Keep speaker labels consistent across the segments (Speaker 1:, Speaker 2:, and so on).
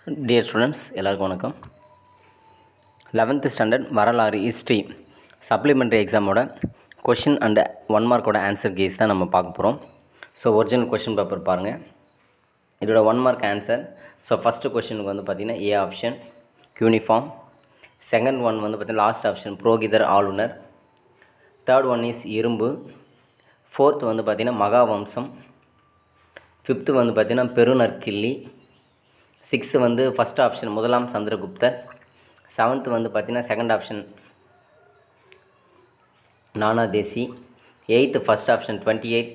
Speaker 1: dear students எல்லாருக்கும் வணக்கம் eleventh standard வரலாறு ஹிஸ்ட்ரி சப்ளிமெண்ட்ரி எக்ஸாமோட கொஷின் அண்ட் ஒன் மார்க்கோட ஆன்சர் கேஸ் தான் நம்ம பார்க்க போகிறோம் ஸோ ஒரிஜினல் கொஷின் பேப்பர் பாருங்கள் இதோட one mark answer so first கொஷினுக்கு வந்து பார்த்திங்கன்னா A option uniform second one வந்து பார்த்திங்கன்னா லாஸ்ட் ஆப்ஷன் புரோகிதர் ஆளுநர் தேர்ட் ஒன் இஸ் இரும்பு ஃபோர்த் வந்து பார்த்திங்கன்னா மகாவம்சம் ஃபிஃப்த்து வந்து பார்த்திங்கன்னா பெருநற்கிள்ளி சிக்ஸ்த்து வந்து ஃபஸ்ட் ஆப்ஷன் முதலாம் சந்திரகுப்தர் செவன்த்து வந்து பார்த்திங்கன்னா செகண்ட் ஆப்ஷன் நானா தேசி eighth first option twenty eight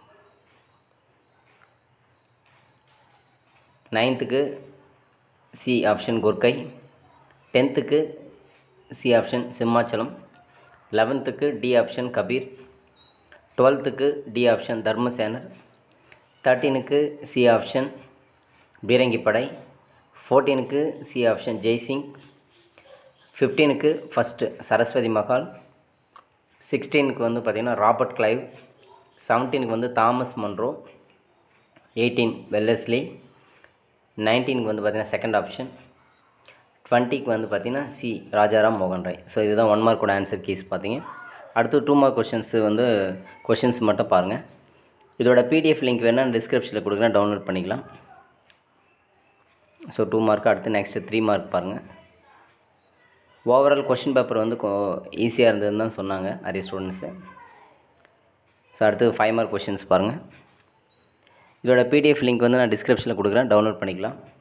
Speaker 1: நைன்த்துக்கு சி ஆப்ஷன் குர்கை டென்த்துக்கு சி ஆப்ஷன் சிம்மாச்சலம் லெவன்த்துக்கு டி ஆப்ஷன் கபீர் டுவெல்த்துக்கு டி ஆப்ஷன் தர்மசேனர் தேர்ட்டீனுக்கு சி ஆப்ஷன் பீரங்கிப்படை ஃபோர்டீனுக்கு சி ஆப்ஷன் ஜெய்சிங் ஃபிஃப்டீனுக்கு ஃபஸ்ட்டு சரஸ்வதி மகால் சிக்ஸ்டீனுக்கு வந்து பார்த்திங்கன்னா ராபர்ட் கிளைவ் செவன்டீனுக்கு வந்து தாமஸ் மன்ரோ எயிட்டீன் வெல்லஸ்லி நைன்டீனுக்கு வந்து பார்த்திங்கன்னா செகண்ட் ஆப்ஷன் டுவெண்ட்டிக்கு வந்து பார்த்திங்கன்னா சி ராஜாராம் மோகன் ராய் ஸோ இதுதான் ஒன் மார்க்கோட ஆன்சர் கீஸ் பார்த்தீங்க அடுத்து டூ மார்க் கொஷின்ஸு வந்து கொஷின்ஸ் மட்டும் பாருங்கள் இதோட பிடிஎஃப் லிங்க் வேணால் டிஸ்கிரிப்ஷனில் கொடுக்குறேன் டவுன்லோட் பண்ணிக்கலாம் ஸோ டூ மார்க் அடுத்து நெக்ஸ்ட்டு த்ரீ மார்க் பாருங்கள் ஓவரால் கொஷின் பேப்பர் வந்து ஈஸியாக இருந்ததுன்னு தான் சொன்னாங்க நிறைய ஸ்டூடெண்ட்ஸு ஸோ அடுத்து ஃபைவ் மார்க் கொஷின்ஸ் பாருங்கள் இதோட பிடிஎஃப் லிங்க் வந்து நான் டிஸ்கிரிப்ஷனில் கொடுக்குறேன் டவுன்லோட் பண்ணிக்கலாம்